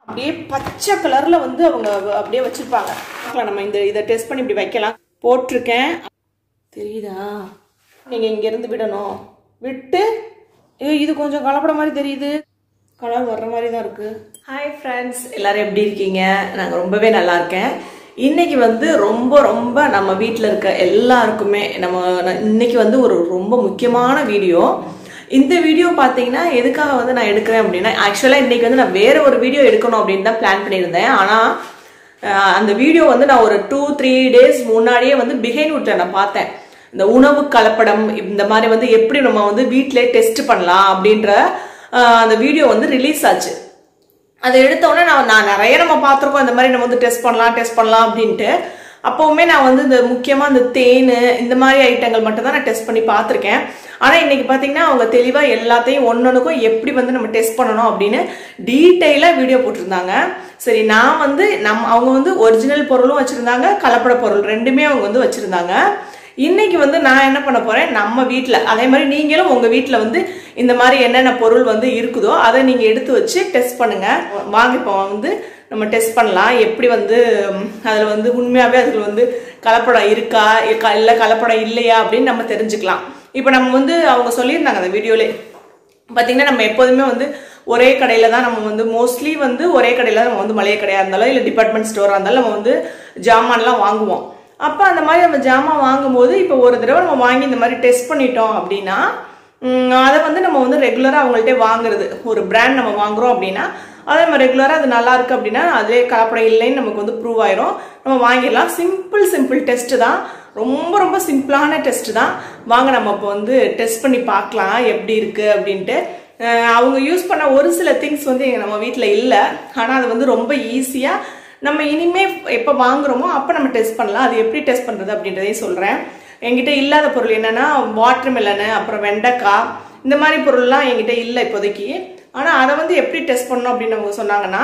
அப்படியே பச்சை கலர்ல வந்து அவங்க அப்படியே வச்சிருப்பாங்க பார்க்கலாம் நம்ம இந்த இதை டெஸ்ட் பண்ணி இப்படி வைக்கலாம் போட்டிருக்கேன் தெரியுதா நீங்க இங்க இருந்து விடணும் விட்டு ஏய், இது கொஞ்சம் கலப்பட மாதிரி தெரியுது கலர் வர்ற மாதிரி தான் இருக்கு ஹாய் ஃப்ரெண்ட்ஸ் எல்லாரும் எப்படி இருக்கீங்க நாங்கள் ரொம்பவே நல்லா இருக்கேன் இன்னைக்கு வந்து ரொம்ப ரொம்ப நம்ம வீட்டில் இருக்க எல்லாருக்குமே நம்ம நான் இன்னைக்கு வந்து ஒரு ரொம்ப முக்கியமான வீடியோ இந்த வீடியோ பார்த்தீங்கன்னா எதுக்காக வந்து நான் எடுக்கிறேன் அப்படின்னா ஆக்சுவலாக இன்னைக்கு வந்து நான் வேற ஒரு வீடியோ எடுக்கணும் அப்படின்னு தான் பிளான் பண்ணியிருந்தேன் ஆனால் அஹ், அந்த வீடியோ வந்து நான் ஒரு டூ த்ரீ டேஸ் முன்னாடியே வந்து பிஹைண்ட் வுட்ல நான் பார்த்தேன் இந்த உணவு கலப்படம் இந்த மாதிரி வந்து எப்படி நம்ம வந்து வீட்டிலே டெஸ்ட் பண்ணலாம் அப்படின்ற அஹ், அந்த வீடியோ வந்து ரிலீஸ் ஆச்சு அதை எடுத்த உடனே நான் நான் நிறைய நம்ம பார்த்துருக்கோம் இந்த மாதிரி நம்ம வந்து டெஸ்ட் பண்ணலாம் டெஸ்ட் பண்ணலாம் அப்படின்ட்டு அப்போவுமே நான் வந்து இந்த முக்கியமாக இந்த தேன் இந்த மாதிரி ஐட்டங்கள் மட்டும் தான் நான் டெஸ்ட் பண்ணி பார்த்துருக்கேன் ஆனால் இன்னைக்கு பார்த்தீங்கன்னா அவங்க தெளிவாக எல்லாத்தையும் ஒன்னொன்றுக்கும் எப்படி வந்து நம்ம டெஸ்ட் பண்ணணும் அப்படின்னு டீட்டெயிலாக வீடியோ போட்டிருந்தாங்க சரி நான் வந்து நம் அவங்க வந்து ஒரிஜினல் பொருளும் வச்சுருந்தாங்க கலப்பட பொருள் ரெண்டுமே அவங்க வந்து வச்சுருந்தாங்க இன்னைக்கு வந்து நான் என்ன பண்ண போறேன் நம்ம வீட்டில் அதே மாதிரி நீங்களும் உங்க வீட்டில் வந்து இந்த மாதிரி என்னென்ன பொருள் வந்து இருக்குதோ அதை நீங்க எடுத்து வச்சு டெஸ்ட் பண்ணுங்க வாங்க இப்போ வந்து நம்ம டெஸ்ட் பண்ணலாம் எப்படி வந்து ம், அதுல வந்து உண்மையாவே அதுல வந்து கலப்படம் இருக்கா இல்ல- இல்ல கலப்படம் இல்லையா அப்படின்னு நம்ம தெரிஞ்சுக்கலாம் இப்போ நம்ம வந்து அவங்க சொல்லியிருந்தாங்க அந்த வீடியோலே பார்த்தீங்கன்னா நம்ம எப்போதுமே வந்து ஒரே கடையில் தான் நம்ம வந்து மோஸ்ட்லி வந்து ஒரே கடையில் நம்ம வந்து மளிகை கடையாக இருந்தாலும் இல்லை டிபார்ட்மெண்ட் ஸ்டோராக இருந்தாலும் நம்ம வந்து ஜாமான்லாம் வாங்குவோம் அப்போ அந்த மாதிரி நம்ம ஜாமான் வாங்கும்போது இப்போ ஒரு தடவை நம்ம வாங்கி இந்த மாதிரி டெஸ்ட் பண்ணிட்டோம் அப்படின்னா ம், அதை வந்து நம்ம வந்து ரெகுலராக அவங்கள்ட்ட வாங்குறது ஒரு பிராண்ட் நம்ம வாங்குறோம் அப்படின்னா அதை நம்ம ரெகுலராக அது நல்லா இருக்கு அப்படின்னா அதே கலப்படம் இல்லைன்னு நமக்கு வந்து ப்ரூவ் ஆயிரும் நம்ம வாங்கிடலாம் சிம்பிள் சிம்பிள் டெஸ்ட் தான் ரொம்ப ரொம்ப சிம்பிளான டெஸ்ட் தான் வாங்க நம்ம இப்போ வந்து டெஸ்ட் பண்ணி பார்க்கலாம் எப்படி இருக்கு அப்படின்ட்டு அஹ் அவங்க யூஸ் பண்ண ஒரு சில திங்ஸ் வந்து எங்க நம்ம வீட்டில் இல்லை ஆனால் அது வந்து ரொம்ப ஈஸியாக நம்ம இனிமே எப்போ வாங்குறோமோ அப்போ நம்ம டெஸ்ட் பண்ணலாம் அது எப்படி டெஸ்ட் பண்ணுறது அப்படின்றதையும் சொல்கிறேன் என்கிட்ட இல்லாத பொருள் என்னன்னா வாட்டர் மெலனு அப்புறம் வெண்டைக்காய் இந்த மாதிரி பொருள்லாம் என்கிட்ட இல்லை இப்போதைக்கு ஆனால் அதை வந்து எப்படி டெஸ்ட் பண்ணணும் அப்படின்னு அவங்க சொன்னாங்கன்னா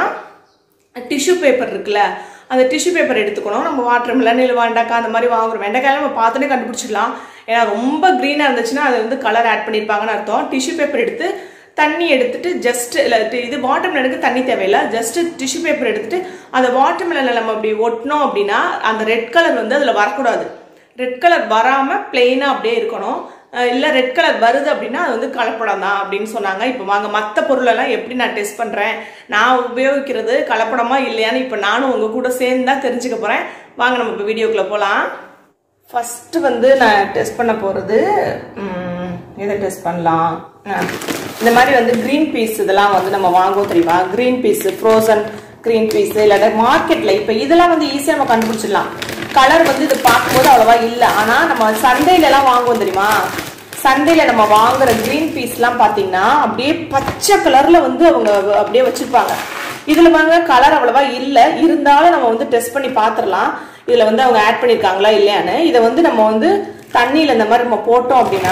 டிஷ்யூ பேப்பர் இருக்குல்ல அந்த டிஷ்யூ பேப்பர் எடுத்துக்கணும் நம்ம வாட்டர் மிலன் இல்லை வெண்டைக்காய் அந்த மாதிரி வாங்குறோம் வெண்டைக்காய் நம்ம பார்த்துட்டே கண்டுபிடிச்சிடலாம் ஏன்னா ரொம்ப க்ரீனாக இருந்துச்சுன்னா அது வந்து கலர் ஆட் பண்ணியிருப்பாங்கன்னு அர்த்தம் டிஷ்யூ பேப்பர் எடுத்து தண்ணி எடுத்துட்டு ஜஸ்ட் இல்லை இது வாட்டர் மிலனுக்கு தண்ணி தேவையில்லை ஜஸ்ட் டிஷ்யூ பேப்பர் எடுத்துட்டு அந்த வாட்டர் மிலனில் நம்ம அப்படி ஒட்டினோம் அப்படின்னா அந்த ரெட் கலர் வந்து அதில் வரக்கூடாது ரெட் கலர் வராமல் பிளெயினாக அப்படியே இருக்கணும் அஹ் இல்ல ரெட் கலர் வருது அப்படின்னா அது வந்து கலப்படம் தான் அப்படின்னு சொன்னாங்க இப்போ வாங்க மற்ற பொருளெல்லாம் எப்படி நான் டெஸ்ட் பண்றேன் நான் உபயோகிக்கிறது கலப்படமா இல்லையான்னு இப்போ நானும் உங்க கூட சேர்ந்து தான் தெரிஞ்சுக்க போறேன் வாங்க நம்ம இப்போ வீடியோக்குள்ள போகலாம் ஃபர்ஸ்ட் வந்து நான் டெஸ்ட் பண்ண போறது ம், எதை டெஸ்ட் பண்ணலாம் ஆ, இந்த மாதிரி வந்து க்ரீன் பீஸ் இதெல்லாம் வந்து நம்ம வாங்குவோம் தெரியுமா green peas frozen green peas இல்லாட்ட மார்க்கெட்ல இப்போ இதெல்லாம் வந்து ஈஸியாக நம்ம கண்டுபிடிச்சிடலாம் கலர் வந்து இது பார்க்கும்போது அவ்வளவா இல்லை ஆனா நம்ம சந்தையில எல்லாம் வாங்குவோம் தெரியுமா சந்தையில நம்ம வாங்குற கிரீன் பீஸ்லாம் பாத்தீங்கன்னா அப்படியே பச்சை கலர்ல வந்து அவங்க அப்படியே வச்சிருப்பாங்க இதுல வாங்க கலர் அவ்வளவா இல்ல இருந்தாலும் நம்ம வந்து டெஸ்ட் பண்ணி பாத்திரலாம் இதுல வந்து அவங்க ஆட் பண்ணிருக்காங்களா இல்லையான்னு இதை வந்து நம்ம வந்து தண்ணியில இந்த மாதிரி நம்ம போட்டோம் அப்படின்னா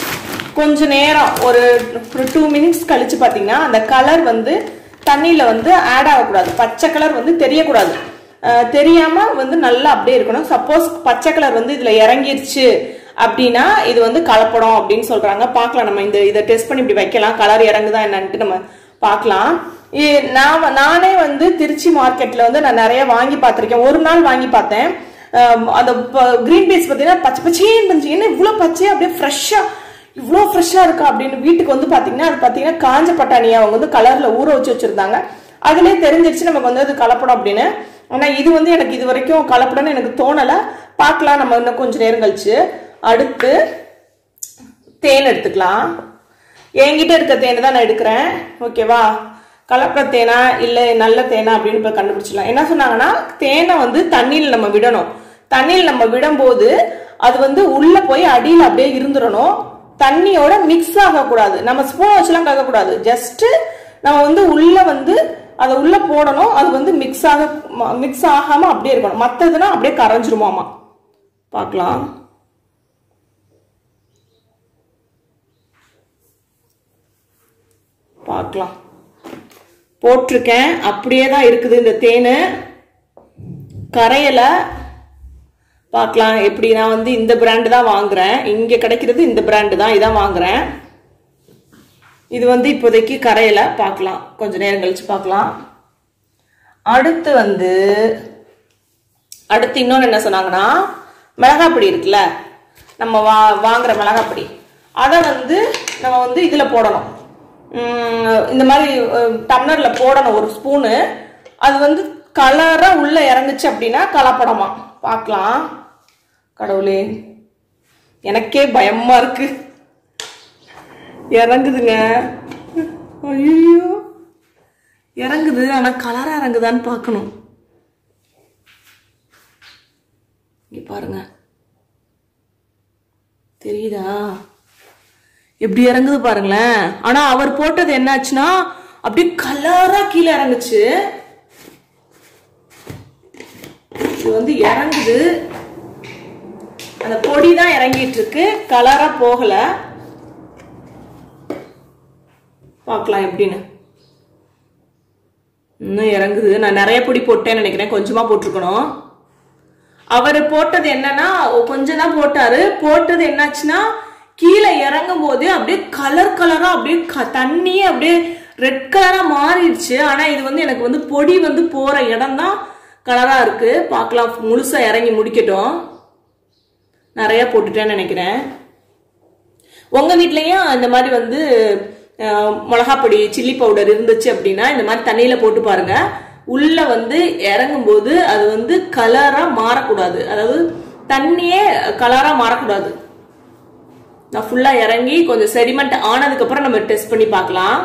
கொஞ்ச நேரம் ஒரு ஒரு டூ மினிட்ஸ் கழிச்சு பாத்தீங்கன்னா அந்த கலர் வந்து தண்ணியில வந்து ஆட் ஆகக்கூடாது பச்சை கலர் வந்து தெரியக்கூடாது அஹ் தெரியாம வந்து நல்லா அப்படியே இருக்கணும் சப்போஸ் பச்சை கலர் வந்து இதுல இறங்கிருச்சு அப்படின்னா இது வந்து கலப்படம் அப்படின்னு சொல்றாங்க பார்க்கலாம் நம்ம இந்த இதை டெஸ்ட் பண்ணி இப்படி வைக்கலாம் கலர் இறங்குதா என்னன்ட்டு நம்ம பார்க்கலாம் இ- நான் நானே வந்து திருச்சி மார்க்கெட்ல வந்து நான் நிறைய வாங்கி பார்த்திருக்கேன் ஒரு நாள் வாங்கி பார்த்தேன் அஹ் அந்த கிரீன் பீஸ் பார்த்தீங்கன்னா பச்சை பச்சையே இருந்துச்சு என்ன இவ்வளோ பச்சையா அப்படியே ஃப்ரெஷ்ஷா இவ்வளோ ஃப்ரெஷ்ஷாக இருக்கா அப்படின்னு வீட்டுக்கு வந்து பார்த்தீங்கன்னா அது பார்த்தீங்கன்னா காஞ்ச பட்டாணியை அவங்க வந்து கலரில் ஊற வச்சு வச்சுருந்தாங்க அதுலேயே தெரிஞ்சிருச்சு நமக்கு வந்து அது கலப்படம் அப்படின்னு ஆனால் இது வந்து எனக்கு இது வரைக்கும் கலப்படம்னு எனக்கு தோணலை பார்க்கலாம் நம்ம இன்னும் கொஞ்சம் நேரம் கழிச்சு அடுத்து தேன் எடுத்துக்கலாம் என்கிட்ட இருக்க தேனை தான் நான் எடுக்கிறேன் ஓகேவா கலப்பட தேனா இல்லை நல்ல தேனா அப்படின்னு இப்போ கண்டுபிடிச்சிடலாம் என்ன சொன்னாங்கன்னா தேனை வந்து தண்ணியில் நம்ம விடணும் தண்ணியில் நம்ம விடும்போது அது வந்து உள்ள போய் அடியில் அப்படியே இருந்துடணும் தண்ணியோட மிக்ஸ் ஆகக்கூடாது நம்ம ஸ்பூன் வச்சுலாம் கலக்கக்கூடாது ஜஸ்ட் நம்ம வந்து உள்ள வந்து அதை உள்ள போடணும் அது வந்து மிக்ஸ் ஆக மிக்ஸ் ஆகாம அப்படியே இருக்கணும் மற்றதுனா அப்படியே கரைஞ்சிருமாமா பார்க்கலாம் பார்க்கலாம் போட்டிருக்கேன் அப்படியே தான் இருக்குது இந்த தேன் கரையலை பார்க்கலாம் எப்படி நான் வந்து இந்த பிராண்டு தான் வாங்குறேன் இங்கே கிடைக்கிறது இந்த பிராண்டு தான் இதான் வாங்குறேன் இது வந்து இப்போதைக்கு கரையலை பார்க்கலாம் கொஞ்ச நேரம் கழிச்சு பார்க்கலாம் அடுத்து வந்து அடுத்து இன்னொன்று என்ன சொன்னாங்கன்னா மிளகாப்பொடி இருக்குல்ல நம்ம வா வாங்குற மிளகாப்பொடி அதை வந்து நம்ம வந்து இதில் போடணும் உம், இந்த மாதிரி டம்ளரில் போடணும் ஒரு ஸ்பூனு அது வந்து கலராக உள்ளே இறங்குச்சு அப்படின்னா கலப்படமா பார்க்கலாம் கடவுளே எனக்கே பயமா இருக்கு இறங்குதுங்க ஐயோ இறங்குது ஆனா கலரா இறங்குதான்னு பார்க்கணும் இங்க பாருங்க தெரியுதா எப்படி இறங்குது பாருங்களேன் ஆனா அவர் போட்டது என்னாச்சுன்னா அப்படியே கலரா கீழே இறங்குச்சு இது வந்து இறங்குது அந்த பொடி தான் இறங்கிட்டு இருக்கு கலரா போகல பார்க்கலாம் எப்படின்னு இன்னும் இறங்குது நான் நிறைய பொடி போட்டேன்னு நினைக்கிறேன் கொஞ்சமா போட்டிருக்கணும் அவர் போட்டது என்னன்னா கொஞ்சம் தான் போட்டாரு போட்டது என்னாச்சுன்னா கீழே இறங்கும் போது அப்படியே கலர் கலரா அப்படியே க- தண்ணியே அப்படியே ரெட் கலரா மாறிடுச்சு ஆனா இது வந்து எனக்கு வந்து பொடி வந்து போற இடம் தான் கலரா இருக்கு பார்க்கலாம் முழுசா இறங்கி முடிக்கட்டும் நிறைய போட்டுட்டேன்னு நினைக்கிறேன் உங்க வீட்லயும் இந்த மாதிரி வந்து அஹ், மிளகாப்பொடி சில்லி பவுடர் இருந்துச்சு அப்படின்னா இந்த மாதிரி தண்ணியில போட்டு பாருங்க உள்ள வந்து இறங்கும் போது அது வந்து கலரா மாறக்கூடாது அதாவது தண்ணியே கலரா மாறக்கூடாது நான் ஃபுல்லா இறங்கி கொஞ்சம் செடிமெண்ட் ஆனதுக்கு அப்புறம் நம்ம டெஸ்ட் பண்ணி பார்க்கலாம்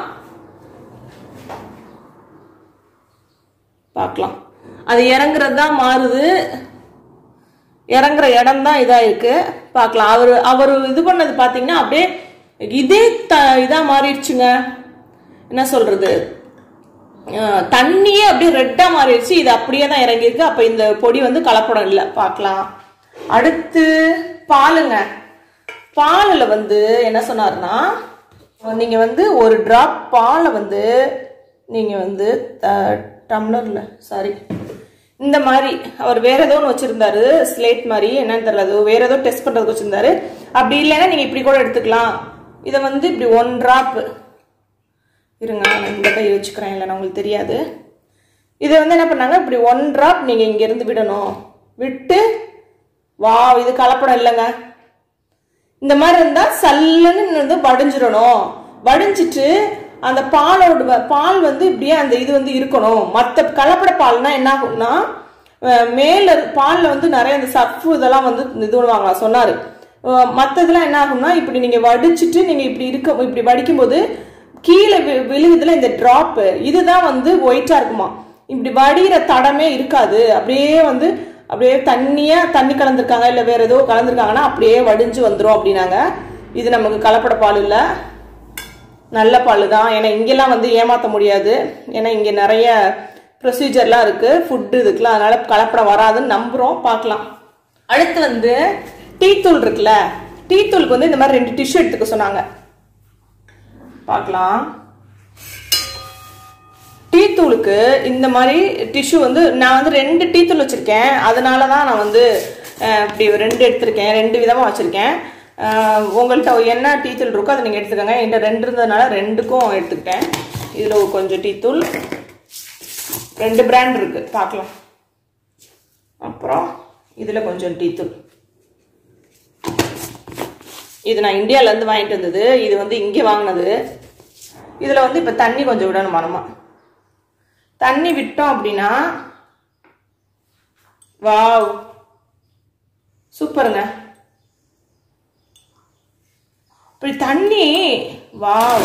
பார்க்கலாம் அது இறங்குறது தான் மாறுது இறங்குற இடம் தான் இதா இருக்கு பார்க்கலாம் அவர் அவர் இது பண்ணது பாத்தீங்கன்னா அப்படியே இதே த இதா மாறிடுச்சுங்க என்ன சொல்றது அஹ், தண்ணியே அப்படியே ரெட்டா மாறிடுச்சு இது அப்படியே தான் இறங்கியிருக்கு அப்ப இந்த பொடி வந்து கலப்படம் இல்லை பார்க்கலாம் அடுத்து பாலுங்க பாலில் வந்து என்ன சொன்னாருன்னா நீங்க வந்து ஒரு டிராப் பாலை வந்து நீங்க வந்து த- டம்ளர்ல சாரி இந்த மாதிரி அவர் வேற ஏதோ ஒன்று வச்சிருந்தாரு ஸ்லேட் மாதிரி என்னன்னு தெரியல அது வேற ஏதோ டெஸ்ட் பண்றதுக்கு வச்சிருந்தாரு அப்படி இல்லைன்னா நீங்க இப்படி கூட எடுத்துக்கலாம் இதை வந்து இப்படி ஒன் டிராப் இருங்க நான் இந்த கை வச்சுக்கிறேன் இல்லைன்னா உங்களுக்கு தெரியாது இதை வந்து என்ன பண்ணாங்க இப்படி ஒன் டிராப் நீங்க இங்க இருந்து விடணும் விட்டு வா இது கலப்படம் இல்லைங்க இந்த மாதிரி இருந்தா சல்லுன்னு வந்து வடிஞ்சிடணும் வடிஞ்சிட்டு அந்த பாலோட வ- பால் வந்து இப்படியே அந்த இது வந்து இருக்கணும் மற்ற கலப்பட பால்னா என்ன ஆகும்னா அஹ் மேல இரு- பால்ல வந்து நிறைய அந்த சர்ஃபு இதெல்லாம் வந்து இது பண்ணுவாங்க சொன்னாரு அஹ் மத்ததெல்லாம் என்ன ஆகும்னா இப்படி நீங்க வடிச்சிட்டு நீங்க இப்படி இருக்க இப்படி வடிக்கும்போது கீழே வி- விழுகுதுல இந்த டிராப் இதுதான் வந்து ஒயிட்டா இருக்குமா இப்படி வடிகிற தடமே இருக்காது அப்படியே வந்து அப்படியே தண்ணியா தண்ணி கலந்துருக்காங்க இல்ல வேற ஏதோ கலந்துருக்காங்கன்னா அப்படியே வடிஞ்சு வந்துரும் அப்படின்னாங்க இது நமக்கு கலப்பட பால் இல்ல நல்ல பால் தான் ஏன்னா இங்கெல்லாம் வந்து ஏமாத்த முடியாது ஏன்னா இங்க நிறைய ப்ரொசீஜர்லாம் இருக்கு ஃபுட் இதுக்கெல்லாம் அதனால கலப்படம் வராதுன்னு நம்புறோம் பார்க்கலாம் அடுத்து வந்து டீ தூள் இருக்குல்ல டீ தூளுக்கு வந்து இந்த மாதிரி ரெண்டு டிஷ்யூ எடுத்துக்க சொன்னாங்க பார்க்கலாம் டீ தூளுக்கு இந்த மாதிரி டிஷ்யூ வந்து நான் வந்து ரெண்டு டீ தூள் வச்சிருக்கேன் அதனால தான் நான் வந்து அஹ், இப்படி ரெண்டு எடுத்திருக்கேன் ரெண்டு விதமாக வச்சிருக்கேன் அஹ், உங்கள்கிட்ட என்ன டீ தூள் இருக்கோ அதை நீங்கள் எடுத்துக்கோங்க என்கிட்ட ரெண்டு இருந்ததுனால ரெண்டுக்கும் எடுத்துக்கிட்டேன் இதில் கொஞ்சம் டீ தூள் ரெண்டு பிராண்ட் இருக்கு பார்க்கலாம் அப்புறம் இதில் கொஞ்சம் டீ தூள் இது நான் இந்தியாவிலேருந்து வாங்கிட்டு வந்தது இது வந்து இங்கே வாங்கினது இதில் வந்து இப்போ தண்ணி கொஞ்சம் விடணும் மனமா தண்ணி விட்டோம் அப்படின்னா வாவ் சூப்பருங்க இப்படி தண்ணி வாவ்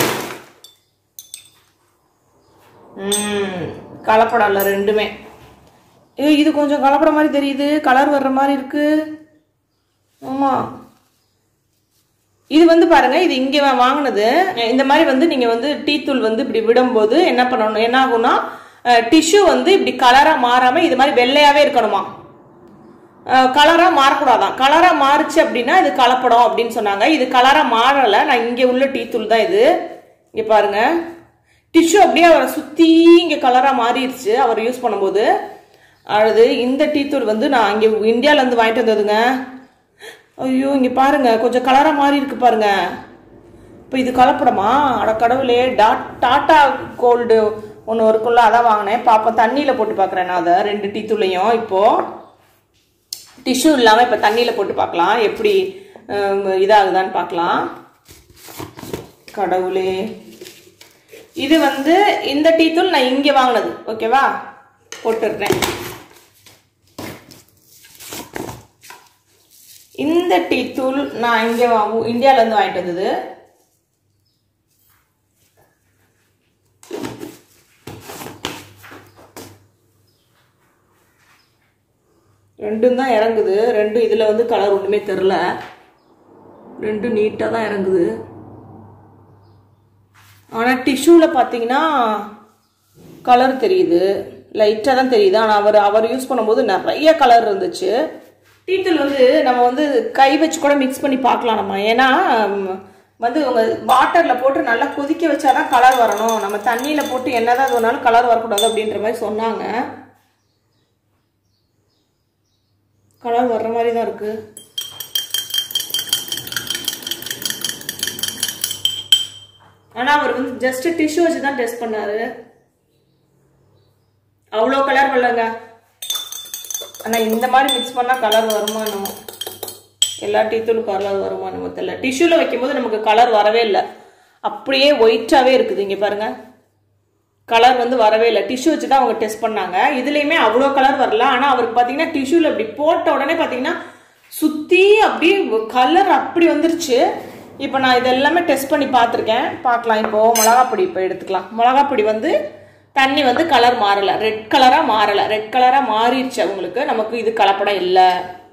ம் கலப்படம் இல்லை ரெண்டுமே ஏ இது கொஞ்சம் கலப்படம் மாதிரி தெரியுது கலர் வர்ற மாதிரி இருக்கு ஆமா இது வந்து பாருங்க இது இங்க வா- வாங்குனது இந்த மாதிரி வந்து நீங்க வந்து டீ தூள் வந்து இப்படி விடும்போது என்ன பண்ணணும் என்ன ஆகும்னா டிஷ்யூ வந்து இப்படி கலரா மாறாம இது மாதிரி வெள்ளையாவே இருக்கணுமா கலரா மாறக்கூடாதான் கலரா மாறுச்சு அப்படின்னா இது கலப்படம் அப்படின்னு சொன்னாங்க இது கலரா மாறல நான் இங்க உள்ள டீ தூள் தான் இது இங்க பாருங்க டிஷ்யூ அப்படியே அவரை சுத்தி இங்க கலரா மாறிடுச்சு அவர் யூஸ் பண்ணும்போது அழுது இந்த டீ தூள் வந்து நான் இங்க இந்தியால இருந்து வாங்கிட்டு வந்ததுங்க ஐயோ இங்க பாருங்க கொஞ்சம் கலரா மாறி இருக்கு பாருங்க இப்போ இது கலப்படமா அட கடவுளே டாட் டாட்டா கோல்டு ஒன்று இருக்குல்ல அதான் வாங்கினேன் பாப்பா தண்ணியில் போட்டு பார்க்குறேன் நான் அதை ரெண்டு டீ தூளையும் இப்போது டிஷ்யூ இல்லாமல் இப்போ தண்ணியில் போட்டு பார்க்கலாம் எப்படி ஹம், இதாகுதான்னு பார்க்கலாம் கடவுளே இது வந்து இந்த டீ தூள் நான் இங்கே வாங்கினது ஓகேவா போட்டுடுறேன் இந்த டீ தூள் நான் இங்கே இந்தியாவிலேருந்து வாங்கிட்டு வந்தது ரெண்டும் தான் இறங்குது ரெண்டும் இதில் வந்து கலர் ஒன்றுமே தெரில ரெண்டும் நீட்டாக தான் இறங்குது ஆனால் டிஷ்யூவில் பார்த்தீங்கன்னா கலர் தெரியுது லைட்டாக தான் தெரியுது ஆனால் அவர் அவர் யூஸ் பண்ணும்போது நிறைய கலர் இருந்துச்சு டீத்தூள் வந்து நம்ம வந்து கை வச்சு கூட மிக்ஸ் பண்ணி பார்க்கலாம் நம்ம ஏன்னா ம், வந்து உங்க வாட்டரில் போட்டு நல்லா கொதிக்க வச்சாதான் கலர் வரணும் நம்ம தண்ணியில் போட்டு என்னதான் அது வேணாலும் கலர் வரக்கூடாது அப்படின்ற மாதிரி சொன்னாங்க கலர் வர்ற மாதிரி தான் இருக்கு ஆனால் அவர் வந்து ஜஸ்ட் டிஷ்யூ வச்சு தான் டெஸ்ட் பண்ணாரு அவ்வளோ கலர் வரலங்க ஆனால் இந்த மாதிரி மிக்ஸ் பண்ணால் கலர் வருமா நம்ம எல்லா டீத்தூளும் கலர் வருமா நம்ம தெரியல டிஷ்யூவில் வைக்கும்போது நமக்கு கலர் வரவே இல்லை அப்படியே ஒயிட்டாகவே இருக்குது இங்கே பாருங்க கலர் வந்து வரவே இல்லை டிஷ்யூ வச்சு தான் அவங்க டெஸ்ட் பண்ணாங்க இதுலேயுமே அவ்வளோ கலர் வரல ஆனால் அவருக்கு பார்த்தீங்கன்னா டிஷ்யூவில் இப்படி போட்ட உடனே பார்த்தீங்கன்னா சுற்றி அப்படியே கலர் அப்படி வந்துருச்சு இப்போ நான் இது எல்லாமே டெஸ்ட் பண்ணி பார்த்துருக்கேன் பார்க்கலாம் இப்போ மிளகாப்பொடி இப்போ எடுத்துக்கலாம் மிளகாப்பொடி வந்து தண்ணி வந்து கலர் மாறலை ரெட் கலராக மாறலை ரெட் கலராக மாறிடுச்சு அவங்களுக்கு நமக்கு இது கலப்படம் இல்லை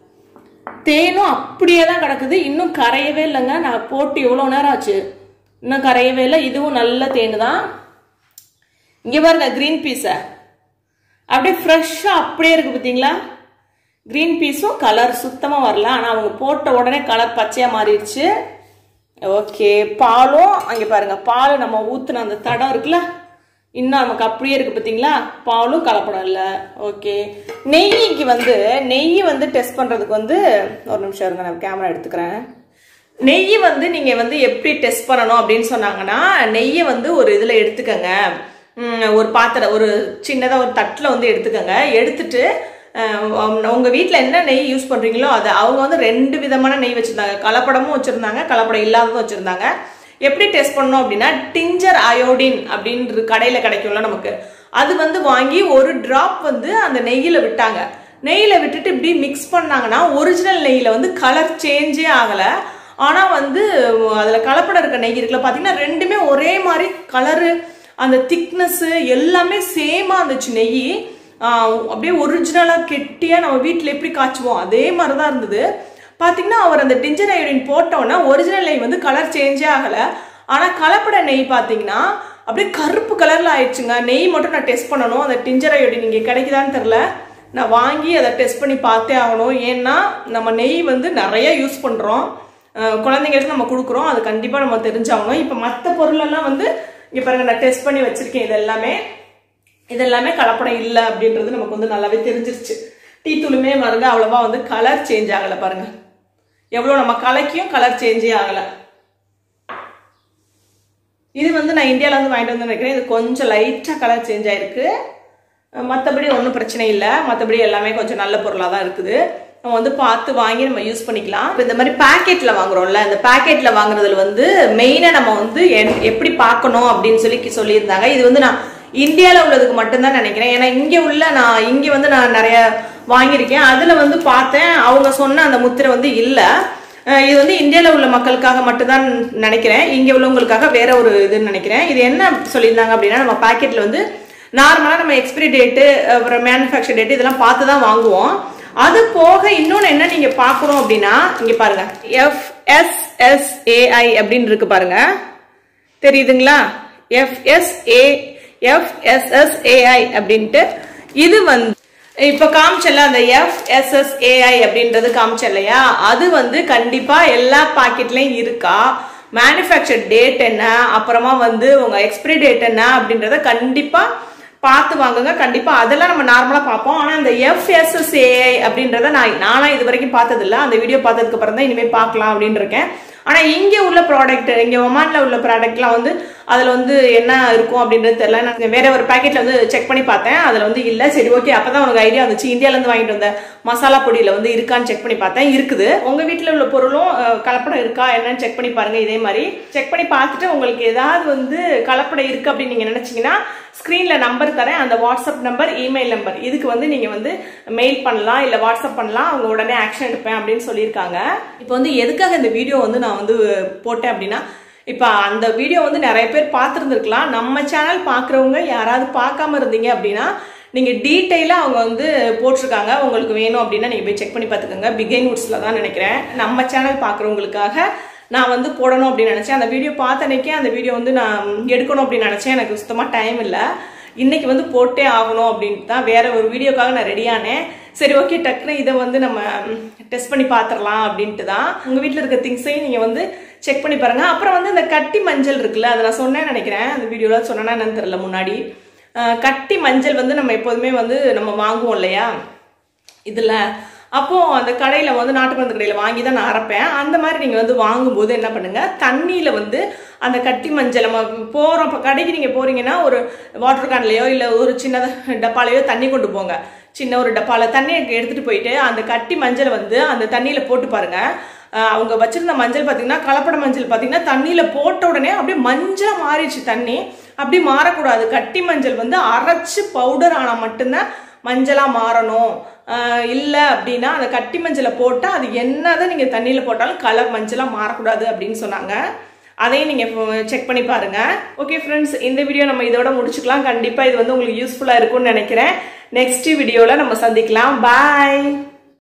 தேனும் அப்படியே தான் கிடக்குது இன்னும் கரையவே இல்லைங்க நான் போட்டு எவ்வளோ நேரம் ஆச்சு இன்னும் கரையவே இல்லை இதுவும் நல்ல தேனு தான் இங்கே பாருங்க க்ரீன் பீஸை அப்படியே ஃப்ரெஷ்ஷாக அப்படியே இருக்கு பார்த்தீங்களா க்ரீன் பீஸும் கலர் சுத்தமாக வரல ஆனால் அவங்க போட்ட உடனே கலர் பச்சையாக மாறிடுச்சு ஓகே பாலும் அங்கே பாருங்க பால் நம்ம ஊற்றுன அந்த தடம் இருக்குல்ல இன்னும் நமக்கு அப்படியே இருக்கு பார்த்தீங்களா பாலும் கலப்படம் இல்லை ஓகே நெய்க்கு வந்து நெய் வந்து டெஸ்ட் பண்ணுறதுக்கு வந்து ஒரு நிமிஷம் இருங்க நான் கேமரா எடுத்துக்கிறேன் நெய் வந்து நீங்கள் வந்து எப்படி டெஸ்ட் பண்ணணும் அப்படின்னு சொன்னாங்கன்னா நெய்யை வந்து ஒரு இதில் எடுத்துக்கங்க ம், ஒரு பாத்திரம் ஒரு சின்னதாக ஒரு தட்டில் வந்து எடுத்துக்கங்க எடுத்துட்டு உங்கள் வீட்டில் என்ன நெய் யூஸ் பண்ணுறீங்களோ அதை அவங்க வந்து ரெண்டு விதமான நெய் வச்சுருந்தாங்க கலப்படமும் வச்சுருந்தாங்க கலப்படம் இல்லாததும் வச்சுருந்தாங்க எப்படி டெஸ்ட் பண்ணோம் அப்படின்னா டிஞ்சர் அயோடின் அப்படின்ற கடையில் கிடைக்கும்ல நமக்கு அது வந்து வாங்கி ஒரு டிராப் வந்து அந்த நெய்யில் விட்டாங்க நெய்யில் விட்டுட்டு இப்படி மிக்ஸ் பண்ணாங்கன்னா ஒரிஜினல் நெய்யில் வந்து கலர் சேஞ்சே ஆகலை ஆனால் வந்து அதில் கலப்படம் இருக்க நெய் இருக்குல்ல பார்த்தீங்கன்னா ரெண்டுமே ஒரே மாதிரி கலரு அந்த திக்னஸ்ஸு எல்லாமே சேமாக இருந்துச்சு நெய் ஆஹ் அப்படியே ஒரிஜினலாக கெட்டியாக நம்ம வீட்டில் எப்படி காய்ச்சுவோம் அதே மாதிரி தான் இருந்தது பார்த்தீங்கன்னா அவர் அந்த டிஞ்சர் அயோடின் போட்டோன்னா ஒரிஜினல் நெய் வந்து கலர் சேஞ்சே ஆகலை ஆனால் கலப்பட நெய் பார்த்தீங்கன்னா அப்படியே கருப்பு கலரில் ஆயிடுச்சுங்க நெய் மட்டும் நான் டெஸ்ட் பண்ணணும் அந்த டிஞ்சர் அயோடின் இங்கே கிடைக்குதான்னு தெரில நான் வாங்கி அதை டெஸ்ட் பண்ணி பார்த்தே ஆகணும் ஏன்னா நம்ம நெய் வந்து நிறைய யூஸ் பண்ணுறோம் குழந்தைங்களுக்கு நம்ம கொடுக்குறோம் அது கண்டிப்பாக நம்ம தெரிஞ்சாகணும் இப்போ மற்ற பொருளெல்லாம் வந்து இங்கே பாருங்க நான் டெஸ்ட் பண்ணி வச்சுருக்கேன் இது எல்லாமே இது எல்லாமே கலப்படம் இல்லை அப்படின்றது நமக்கு வந்து நல்லாவே தெரிஞ்சிருச்சு டீ தூளுமே பாருங்க அவ்வளோவா வந்து கலர் சேஞ்ச் ஆகலை பாருங்க எவ்வளோ நம்ம கலக்கியும் கலர் சேஞ்சே ஆகலை இது வந்து நான் இந்தியாவில் வந்து வாங்கிட்டு வந்து நினைக்கிறேன் இது கொஞ்சம் லைட்டாக கலர் சேஞ்ச் ஆயிருக்கு மற்றபடி ஒன்றும் பிரச்சனை இல்லை மற்றபடி எல்லாமே கொஞ்சம் நல்ல பொருளாக தான் இருக்குது நம்ம வந்து பார்த்து வாங்கி நம்ம யூஸ் பண்ணிக்கலாம் இப்போ இந்த மாதிரி பேக்கெட்டில் வாங்குறோம்ல இந்த பேக்கெட்டில் வாங்குறதுல வந்து மெயினாக நம்ம வந்து என்- எப்படி பார்க்கணும் அப்படின்னு சொல்லி கி- சொல்லியிருந்தாங்க இது வந்து நான் இந்தியாவில் உள்ளதுக்கு மட்டும்தான் நினைக்கிறேன் ஏன்னா இங்கே உள்ள நான் இங்கே வந்து நான் நிறைய வாங்கியிருக்கேன் அதில் வந்து பார்த்தேன் அவங்க சொன்ன அந்த முத்திரை வந்து இல்லை அஹ் இது வந்து இந்தியாவில் உள்ள மக்களுக்காக மட்டும்தான் நினைக்கிறேன் இங்கே உள்ளவங்களுக்காக வேற ஒரு இதுன்னு நினைக்கிறேன் இது என்ன சொல்லியிருந்தாங்க அப்படின்னா நம்ம பாக்கெட்டில் வந்து நார்மலாக நம்ம எக்ஸ்பிரி டேட்டு அப்புறம் மேனுஃபேக்சர் டேட்டு இதெல்லாம் பார்த்து தான் வாங்குவோம் அது போக இன்னொன்று என்ன நீங்கள் பார்க்குறோம் அப்படின்னா இங்கே பாருங்க எஃப்எஸ்எஸ்ஏஐ அப்படின்னு இருக்கு பாருங்க தெரியுதுங்களா எஃப்எஸ்ஏ எஃப்எஸ்எஸ்ஏஐ அப்படின்ட்டு இது வந்து இப்ப காமிச்சல அந்த எஃப்எஸ்எஸ்ஏஐ அப்படின்றது காமிச்ச இல்லையா அது வந்து கண்டிப்பா எல்லா பாக்கெட்லயும் இருக்கா மேனுஃபேக்சர் டேட் என்ன அப்புறமா வந்து உங்க எக்ஸ்பிரி டேட் என்ன அப்படின்றத கண்டிப்பா பார்த்து வாங்குங்க கண்டிப்பா அதெல்லாம் நம்ம நார்மலா பார்ப்போம் ஆனா இந்த எஃப்எஸ்எஸ்ஏஐ அப்படின்றத நான் நானா இது வரைக்கும் பார்த்ததில்ல அந்த வீடியோ பார்த்ததுக்கு அப்புறம் தான் இனிமேல் பார்க்கலாம் அப்படின்னு இருக்கேன் ஆனா இங்க உள்ள ப்ராடக்ட் இங்க ஒமான்ல உள்ள ப்ராடக்ட்லாம் வந்து அதில் வந்து என்ன இருக்கும் அப்படின்றது தெரியல நான் வேற ஒரு பேக்கெட்ல வந்து செக் பண்ணி பார்த்தேன் அதில் வந்து இல்லை சரி ஓகே அப்பதான் உனக்கு ஐடியா வந்துச்சு இந்தியாவிலேருந்து வாங்கிட்டு வந்த மசாலா பொடியில் வந்து இருக்கான்னு செக் பண்ணி பார்த்தேன் இருக்குது உங்கள் வீட்டில் உள்ள பொருளும் அஹ், கலப்படம் இருக்கா என்னன்னு செக் பண்ணி பாருங்க இதே மாதிரி செக் பண்ணி பார்த்துட்டு உங்களுக்கு ஏதாவது வந்து கலப்படம் இருக்கு அப்படின்னு நீங்கள் நினச்சிங்கன்னா ஸ்க்ரீன்ல நம்பர் தரேன் அந்த வாட்ஸ்அப் நம்பர் இமெயில் நம்பர் இதுக்கு வந்து நீங்க வந்து மெயில் பண்ணலாம் இல்ல வாட்ஸ்அப் பண்ணலாம் அவங்க உடனே ஆக்ஷன் எடுப்பேன் அப்படின்னு சொல்லியிருக்காங்க இப்போ வந்து எதுக்காக இந்த வீடியோ வந்து நான் வந்து போட்டேன் அப்படின்னா இப்போ அந்த வீடியோ வந்து நிறைய பேர் பார்த்துருந்துருக்கலாம் நம்ம சேனல் பார்க்குறவங்க யாராவது பார்க்காம இருந்தீங்க அப்படின்னா நீங்கள் டீட்டெயிலாக அவங்க வந்து போட்டிருக்காங்க உங்களுக்கு வேணும் அப்படின்னா நீங்கள் போய் செக் பண்ணி பார்த்துக்கோங்க பிகைன் வுட்ஸில் தான் நினைக்கிறேன் நம்ம சேனல் பார்க்குறவங்களுக்காக நான் வந்து போடணும் அப்படின்னு நினச்சேன் அந்த வீடியோ பார்த்த அன்னைக்கே அந்த வீடியோ வந்து நான் எடுக்கணும் அப்படின்னு நினச்சேன் எனக்கு சுத்தமாக டைம் இல்லை இன்னைக்கு வந்து போட்டே ஆகணும் அப்படின்ட்டு தான் வேற ஒரு வீடியோக்காக நான் ரெடியானேன் சரி ஓகே டக்குன்னு இதை வந்து நம்ம டெஸ்ட் பண்ணி பார்த்துடலாம் அப்படின்ட்டு தான் உங்கள் வீட்டில் இருக்க திங்ஸையும் நீங்கள் வந்து செக் பண்ணி பாருங்க அப்புறம் வந்து இந்த கட்டி மஞ்சள் இருக்குல்ல அதை நான் சொன்னேன்னு நினைக்கிறேன் அந்த வீடியோவில் சொன்னேன்னா என்னன்னு தெரியல முன்னாடி அஹ் கட்டி மஞ்சள் வந்து நம்ம எப்போதுமே வந்து நம்ம வாங்குவோம் இல்லையா இதில் அப்போ அந்த கடையில் வந்து நாட்டு மருந்து கடையில் வாங்கி தான் நான் அரைப்பேன் அந்த மாதிரி நீங்கள் வந்து வாங்கும்போது என்ன பண்ணுங்க தண்ணியில் வந்து அந்த கட்டி மஞ்சள் நம்ம போகிறோம் இப்போ கடைக்கு நீங்கள் போறீங்கன்னா ஒரு வாட்டர் கேன்லையோ இல்லை ஒரு சின்ன டப்பாலையோ தண்ணி கொண்டு போங்க சின்ன ஒரு டப்பாவில் தண்ணி எடுத்துகிட்டு போயிட்டு அந்த கட்டி மஞ்சளை வந்து அந்த தண்ணியில் போட்டு பாருங்க அஹ் அவங்க வச்சிருந்த மஞ்சள் பார்த்தீங்கன்னா கலப்பட மஞ்சள் பார்த்தீங்கன்னா தண்ணியில் போட்ட உடனே அப்படியே மஞ்சள் மாறிடுச்சு தண்ணி அப்படி மாறக்கூடாது கட்டி மஞ்சள் வந்து அரைச்சு பவுடர் ஆனால் மட்டும்தான் மஞ்சளாக மாறணும் இல்லை அப்படின்னா அந்த கட்டி மஞ்சளை போட்டால் அது என்னதான் நீங்கள் தண்ணியில் போட்டாலும் கலர் மஞ்சளாக மாறக்கூடாது அப்படின்னு சொன்னாங்க அதையும் நீங்கள் செக் பண்ணி பாருங்க ஓகே ஃப்ரெண்ட்ஸ் இந்த வீடியோ நம்ம இதோட முடிச்சுக்கலாம் கண்டிப்பாக இது வந்து உங்களுக்கு யூஸ்ஃபுல்லாக இருக்கும்னு நினைக்கிறேன் நெக்ஸ்ட் வீடியோவில் நம்ம சந்திக்கலாம் பாய்